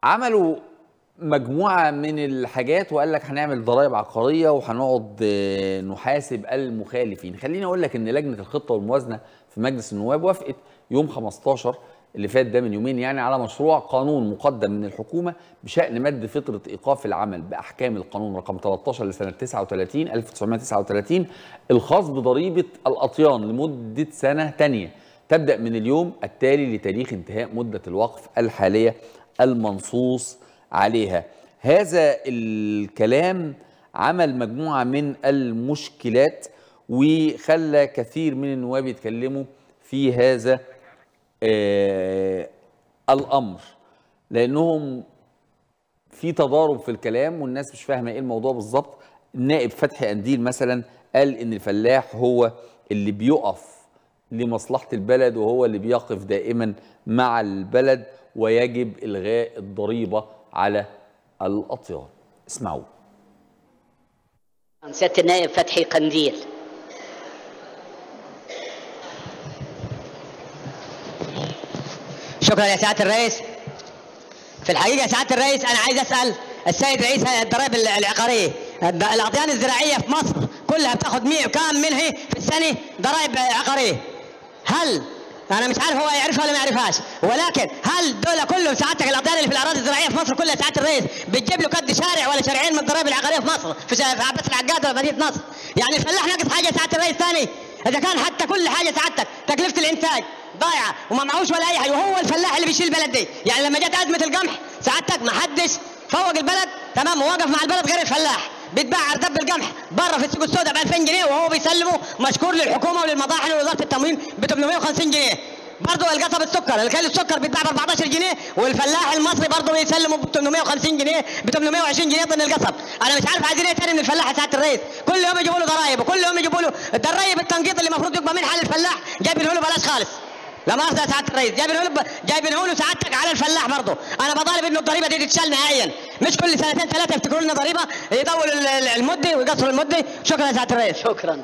عملوا مجموعه من الحاجات وقال لك هنعمل ضرائب عقاريه وهنقعد آه، نحاسب المخالفين خليني اقول لك ان لجنه الخطه والموازنه في مجلس النواب وافقت يوم 15 اللي فات ده من يومين يعني على مشروع قانون مقدم من الحكومه بشان مد فتره ايقاف العمل باحكام القانون رقم 13 لسنه 39 1939 الخاص بضريبه الاطيان لمده سنه ثانيه تبدا من اليوم التالي لتاريخ انتهاء مده الوقف الحاليه المنصوص عليها هذا الكلام عمل مجموعه من المشكلات وخلى كثير من النواب يتكلموا في هذا آه الامر لانهم في تضارب في الكلام والناس مش فاهمه ايه الموضوع بالظبط النائب فتحي قنديل مثلا قال ان الفلاح هو اللي بيقف لمصلحه البلد وهو اللي بيقف دائما مع البلد ويجب الغاء الضريبه على الاطيان اسمعوا سيادة النائب فتحي قنديل شكرا يا سعاده الرئيس في الحقيقه يا سعاده الرئيس انا عايز اسال السيد رئيس هيئه الضرائب العقاريه الد- الاطيان الزراعيه في مصر كلها بتاخد 100 كام منها في السنه ضرائب عقاريه هل انا مش عارف هو يعرفها ولا ما يعرفهاش ولكن هل دول كلهم سعادتك الاطيان اللي في الاراضي الزراعيه في مصر كلها سعاده الرئيس بتجيب له قد شارع ولا شارعين من الضرائب العقاريه في مصر في شا- في عباس العقاد ولا مدينه نصر يعني الفلاح ناقص حاجه سعاده الرئيس ثاني اذا كان حتى كل حاجه سعادتك تكلفه الانتاج ضايعه وما معهوش ولا اي حاجه وهو الفلاح اللي بيشيل البلد دي يعني لما جت ازمه القمح سعادتك ما حدش فوق البلد تمام ووقف مع البلد غير الفلاح بيتباع اردب القمح بره في السوق السوداء ب 2000 جنيه وهو بيسلمه مشكور للحكومه وللمطاحن ولوزاره التموين ب 850 جنيه برضه القصب السكر الكيلو السكر بيتباع ب 14 جنيه والفلاح المصري برضه بيسلمه ب 850 جنيه ب 820 جنيه ضمن القصب انا مش عارف عايزين ايه تاني من الفلاح يا سعاده الرئيس كل يوم يجيبوا له ضرايب وكل يوم يجيبوا له الضرايب التنقيط اللي المفروض يبقى من حل الفلاح جايبينه له بلاش خالص لا مؤاخذة يا سعادة الرئيس جايبينه له جايبينه له سعادتك على الفلاح برضه انا بطالب انه الضريبه دي تتشال نهائيا مش كل سنتين ثلاثه يفتكروا لنا ضريبه يطولوا ال- ال- المده ويقصروا المده شكرا يا سعاده الرئيس شكرا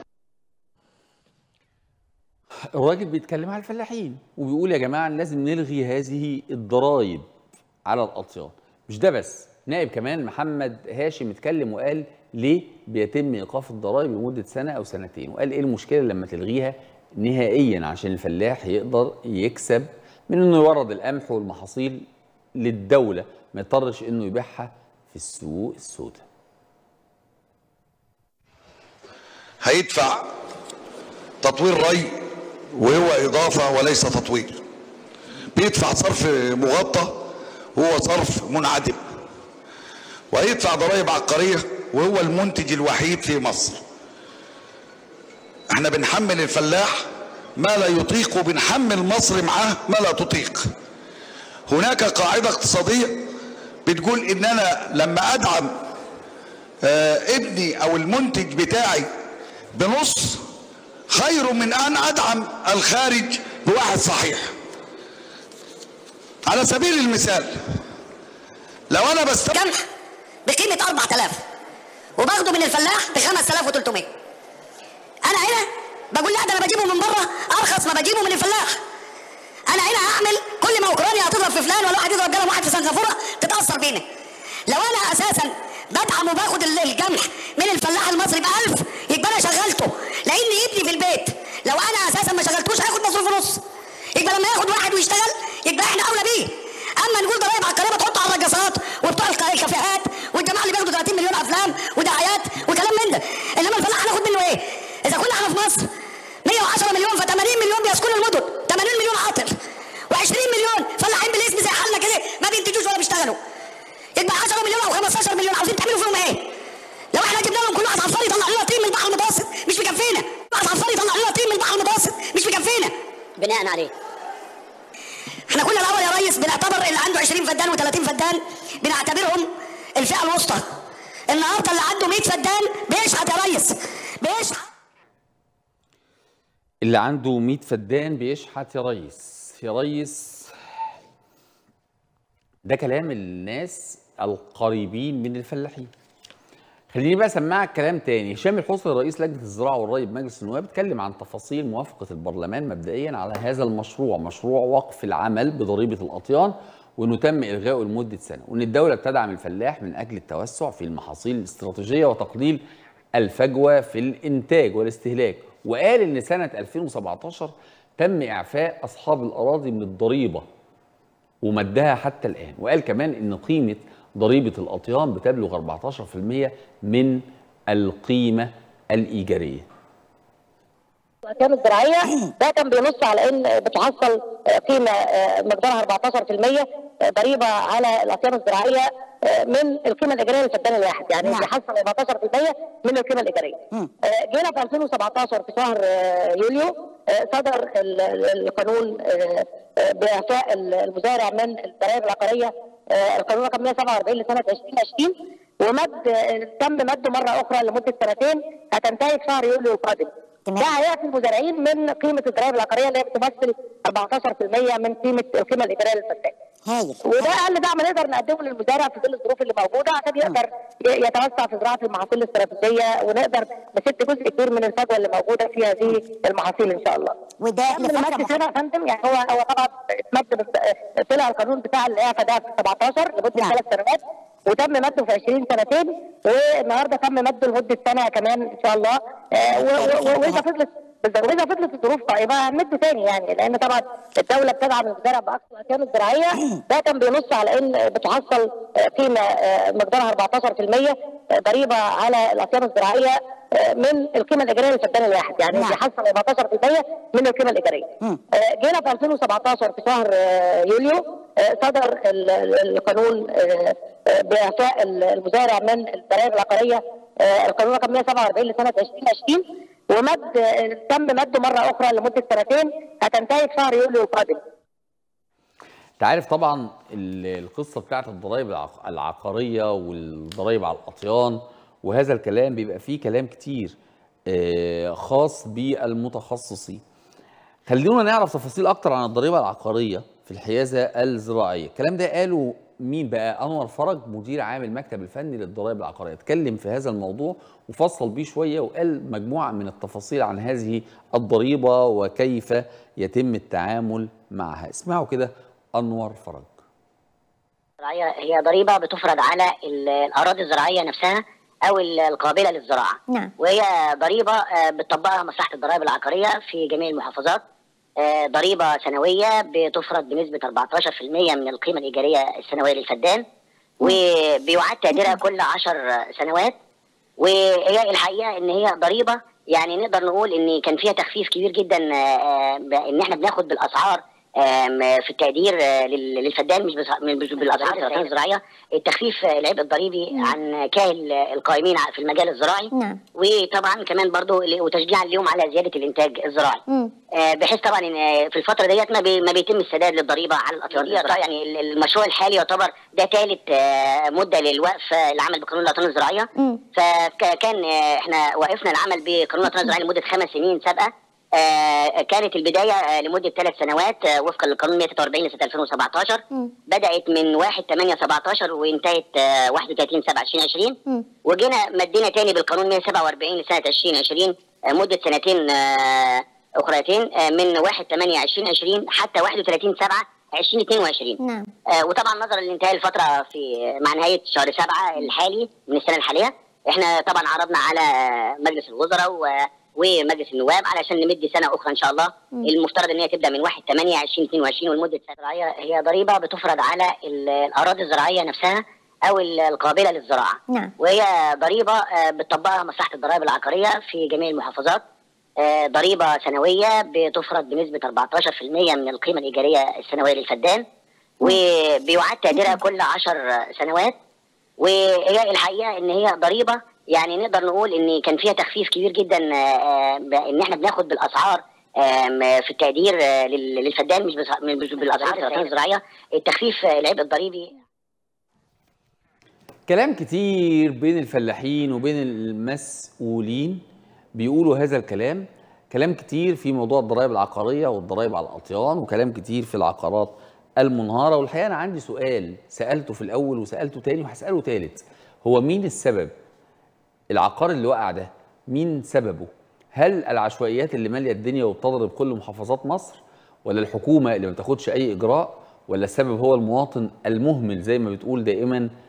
الراجل بيتكلم على الفلاحين وبيقول يا جماعه لازم نلغي هذه الضرائب على الاطيان مش ده بس نائب كمان محمد هاشم اتكلم وقال ليه بيتم ايقاف الضرائب لمده سنه او سنتين وقال ايه المشكله لما تلغيها نهائيا عشان الفلاح يقدر يكسب من انه يورد القمح والمحاصيل للدوله ما يضطرش انه يبيعها في السوق السوداء هيدفع تطوير ري وهو إضافة وليس تطوير بيدفع صرف مغطى وهو صرف منعدم وهيدفع ضرائب عقارية وهو المنتج الوحيد في مصر احنا بنحمل الفلاح ما لا يطيق وبنحمل مصر معاه ما لا تطيق هناك قاعدة اقتصادية بتقول ان انا لما ادعم آه، ابني او المنتج بتاعي بنص خير من ان ادعم الخارج بواحد صحيح على سبيل المثال لو انا بست جمح بقيمة 4000 وباخده من الفلاح ب 5300 أنا هنا بقول لا ده أنا بجيبه من بره أرخص ما بجيبه من الفلاح أنا هنا هعمل كل ما أوكرانيا هتضرب في فلان ولا واحد يضرب قلم واحد في سنغافورة تتأثر بينا لو أنا أساسا بدعم وباخد ال- الجمح من الفلاح المصري ب 1000 يبقى أنا شغلته لأن ابني في البيت لو أنا أساسا ما شغلتوش هياخد مصروف ونص يبقى لما ياخد واحد ويشتغل يبقى احنا اولى بيه اما نقول ضرايب عقاريه بتحط على الرقصات وبتوع الك- الكافيهات والجماعه اللي بياخدوا 30 مليون افلام ودعايات وكلام من ده انما الفلاح هناخد منه ايه؟ اذا كنا احنا في مصر 110 مليون ف 80 مليون بيسكنوا المدن 80 مليون عاطل و20 مليون فلاحين بالاسم زي حالنا كده ما بينتجوش ولا بيشتغلوا يبقى 10 مليون او 15 مليون عاوزين تعملوا فيهم ايه؟ لو احنا جبنا لهم كل واحد عصفور يطلع لنا طين من البحر المتوسط مش مكفينا واحد عصفور يطلع لنا طين من البحر المتوسط مش مكفينا بناء عليه احنا كنا الاول يا ريس بنعتبر اللي عنده 20 فدان و30 فدان بنعتبرهم الفئه الوسطى النهارده اللي عنده 100 فدان بيشحت يا ريس بيشحت اللي عنده 100 فدان بيشحت يا ريس يا ريس ده كلام الناس القريبين من الفلاحين خليني بقى اسمعك كلام تاني هشام الحسني رئيس لجنه الزراعه والري بمجلس النواب اتكلم عن تفاصيل موافقه البرلمان مبدئيا على هذا المشروع مشروع وقف العمل بضريبه الاطيان وانه تم الغائه لمده سنه وان الدوله بتدعم الفلاح من اجل التوسع في المحاصيل الاستراتيجيه وتقليل الفجوه في الانتاج والاستهلاك وقال ان سنه 2017 تم اعفاء اصحاب الاراضي من الضريبه ومدها حتى الان وقال كمان ان قيمه ضريبه الاطيان بتبلغ 14% من القيمه الايجاريه الاحكام الزراعيه ده كان بينص على ان بتحصل قيمه مقدارها 14% ضريبه على الاطيان الزراعيه من القيمه الايجاريه للفدان الواحد يعني نعم. بيحصل 14% من القيمه الايجاريه جينا في 2017 في شهر يوليو صدر ال- ال- القانون باعفاء المزارع من الضرائب العقاريه القانون رقم 147 لسنه 2020 ومد تم مده مره اخرى لمده سنتين هتنتهي في شهر يوليو القادم تمام. ده هيعفي المزارعين من قيمه الضرائب العقاريه اللي هي بتمثل 14% من قيمه القيمه الايجاريه للفدان هايل وده اقل دعم نقدر نقدمه للمزارع في ظل الظروف اللي موجوده عشان يقدر ي- يتوسع في زراعه المحاصيل الاستراتيجيه ونقدر نسد جزء كبير من الفجوه اللي موجوده في هذه المحاصيل ان شاء الله. وده قبل لفتره المد محددة. سنه يا فندم يعني هو هو طبعا اتمد بس- طلع القانون بتاع الاعفاء ده في 17 لمده نعم. ثلاث سنوات وتم مده في 20 سنتين والنهارده تم مده لمده سنه كمان ان شاء الله آه، و- و- و- واذا فضلت بالظبط واذا فضلت الظروف طيبه هنمده تاني يعني لان طبعا الدوله بتدعم المزارع باقصى الاحكام الزراعيه ده كان بينص على ان بتحصل آه، قيمه آه، مقدارها 14% ضريبه على الاطيان الزراعيه آه، من القيمه الايجاريه للفدان الواحد يعني نعم. بيحصل 14% من القيمه الايجاريه مم. آه، جينا في 2017 في شهر آه، يوليو آه، صدر ال- ال- القانون آه، آه، باعفاء ال- المزارع من الضرائب العقاريه آه، القانون رقم 147 لسنه 2020 ومد آه، تم مده مره اخرى لمده سنتين هتنتهي في شهر يوليو القادم انت عارف طبعا ال- القصه بتاعت الضرائب العق- العقاريه والضرائب على الاطيان وهذا الكلام بيبقى فيه كلام كتير آه، خاص بالمتخصصين خلونا نعرف تفاصيل اكتر عن الضريبه العقاريه في الحيازه الزراعيه الكلام ده قاله مين بقى انور فرج مدير عام المكتب الفني للضرائب العقاريه اتكلم في هذا الموضوع وفصل بيه شويه وقال مجموعه من التفاصيل عن هذه الضريبه وكيف يتم التعامل معها اسمعوا كده انور فرج الزراعية هي ضريبة بتفرض على ال- الأراضي الزراعية نفسها أو ال- القابلة للزراعة نعم. وهي ضريبة آه، بتطبقها مصلحة الضرائب العقارية في جميع المحافظات آه، ضريبة سنوية بتفرض بنسبة 14% من القيمة الإيجارية السنوية للفدان وبيعاد تقديرها كل 10 سنوات وهي الحقيقه ان هي ضريبه يعني نقدر نقول ان كان فيها تخفيف كبير جدا آه، آه، ان احنا بناخد بالاسعار آم، في التقدير آه، لل- للفدان مش بس- مش بالاسعار الأسعار الزراعيه التخفيف آه، العبء الضريبي عن كاهل آه، القائمين في المجال الزراعي نعم. وطبعا كمان برضو ل- وتشجيعا ليهم على زياده الانتاج الزراعي مم. آه، بحيث طبعا ان آه، في الفتره ديت ما, بي ما بيتم السداد للضريبه على الاطيان الزراعيه يعني ال- المشروع الحالي يعتبر ده ثالث مده للوقف آه، العمل بقانون الاطيان الزراعيه مم. فكان آه، احنا وقفنا العمل بقانون الاطيان الزراعيه لمده خمس سنين سابقه آه، كانت البدايه آه، لمده ثلاث سنوات آه، وفقا للقانون 143 لسنه 2017 مم. بدات من 1 8 17 وانتهت آه، 31 7 2020 مم. وجينا مدينا تاني بالقانون 147 لسنه 2020 آه، مده سنتين آه، اخريتين آه، من 1 8 2020 حتى 31 7 2022 نعم. آه، وطبعا نظرا لانتهاء الفتره في مع نهايه شهر سبعة الحالي من السنه الحاليه احنا طبعا عرضنا على مجلس الوزراء و ومجلس النواب علشان نمد سنه اخرى ان شاء الله المفترض ان هي تبدا من 1 8 2022 والمده سنه زراعيه هي ضريبه بتفرض على ال- الاراضي الزراعيه نفسها او ال- القابله للزراعه نعم. وهي ضريبه آه، بتطبقها مصلحه الضرائب العقاريه في جميع المحافظات آه، ضريبه سنويه بتفرض بنسبه 14% من القيمه الايجاريه السنويه للفدان وبيعاد تقديرها كل 10 سنوات وهي الحقيقه ان هي ضريبه يعني نقدر نقول ان كان فيها تخفيف كبير جدا آه، آه، ان احنا بناخد بالاسعار آم، في التقدير آه، لل- للفدان مش بس- مش بالاسعار الزراعيه التخفيف آه، العبء الضريبي كلام كتير بين الفلاحين وبين المسؤولين بيقولوا هذا الكلام كلام كتير في موضوع الضرائب العقارية والضرائب على الأطيان وكلام كتير في العقارات المنهارة والحقيقة أنا عندي سؤال سألته في الأول وسألته تاني وهسأله تالت هو مين السبب العقار اللي وقع ده مين سببه هل العشوائيات اللي مالية الدنيا وبتضرب كل محافظات مصر ولا الحكومة اللي ما بتاخدش أي إجراء ولا السبب هو المواطن المهمل زي ما بتقول دائما